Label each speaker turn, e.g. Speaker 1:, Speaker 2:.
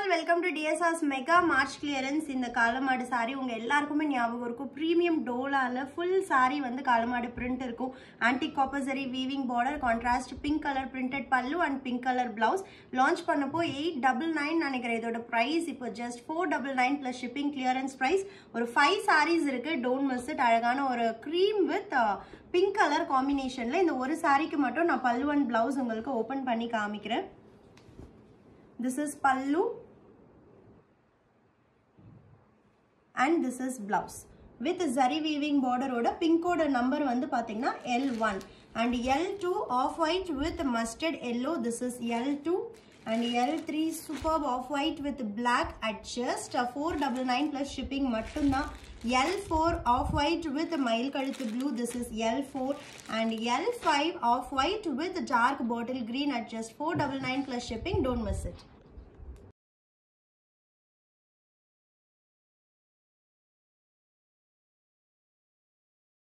Speaker 1: all welcome to DSR's mega March clearance இந்த காலமாடு sorry உங்க எல்லாருக்குமே ஞாபகம் இருக்கும் ப்ரீமியம் டோலால ஃபுல் சாரி வந்து காலமாடு பிரிண்ட் இருக்கும் ஆன்டி காப்பசரி weaving border contrast pink colour printed pallu and pink colour blouse launch பண்ணப்போ எயிட் டபுள் நைன் நினைக்கிறேன் இதோட ப்ரைஸ் இப்போ just four double nine plus shipping clearance price ஒரு ஃபைவ் சாரீஸ் இருக்கு டோன்ட் மிஸ் இட் அழகான ஒரு க்ரீம் வித் பிங்க் கலர் காம்பினேஷன்ல இந்த ஒரு சாரிக்கு மட்டும் நான் பல்லு அண்ட் பிளவுஸ் உங்களுக்கு ஓப்பன் பண்ணி காமிக்கிறேன் this is pallu and this is blouse with zari weaving border ஓட பிங்கோட நம்பர் வந்து பாத்தீங்கன்னா L1 and L2 off white with mustard yellow this is L2 and L3 superb off white with black at just 499 plus shipping மட்டும்தான் L4 off white with மயில் கழுத்து blue this is L4 and L5 off white with dark bottle green at just 499 plus shipping don't miss it